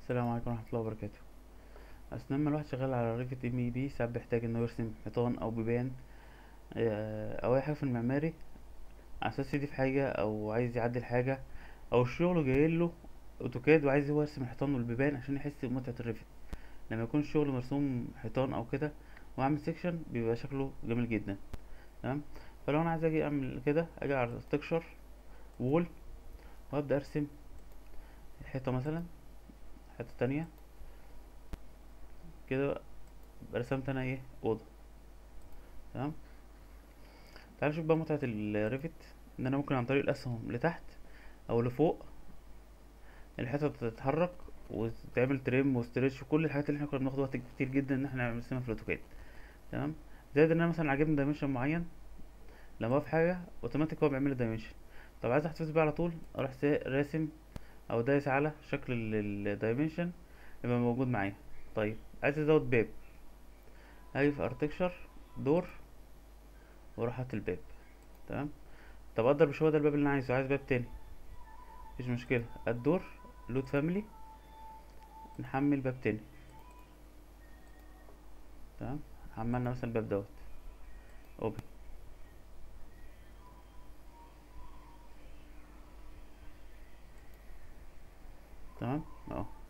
السلام عليكم ورحمة الله وبركاته أثناء ما الواحد شغال على ريفت ام اي بي ساعات بيحتاج انه يرسم حيطان او بيبان آه، او اي حاجة في المعماري على اساس يضيف حاجة او عايز يعدل حاجة او الشغل جايله اوتوكاد وعايز هو يرسم الحيطان والبيبان عشان يحس بمتعة الريفت لما يكون الشغل مرسوم حيطان او كده واعمل سيكشن بيبقى شكله جميل جدا تمام فلو انا عايز اجي اعمل كده اجي على تكشر وول وابدا ارسم حيطة مثلا حتة تانية كده رسمت انا ايه اوضه تمام تعال نشوف بقى متعه الريفت ان انا ممكن عن طريق الاسهم لتحت او لفوق الحيطه تتحرك وتعمل تريم وستريتش وكل الحاجات اللي احنا كنا بناخد وقت كتير جدا ان احنا نرسمها في الاوتوكاد تمام زائد ان انا مثلا عاجبني دايمنشن معين لما في حاجه اوتوماتيك هو بيعمل لي دايمنشن طب عايز احتفظ بيه على طول اروح سا- راسم او دايس على شكل الدايمنشن يبقى موجود معايا طيب عايز ازود باب هاجي في ارتكشر دور واروح هات الباب تمام طب اقدر مش هو ده الباب اللي انا عايزه عايز باب تاني مفيش مشكله الدور لود فاميلي نحمل باب تاني تمام حملنا مثلا الباب دوت اوبن تمام اهو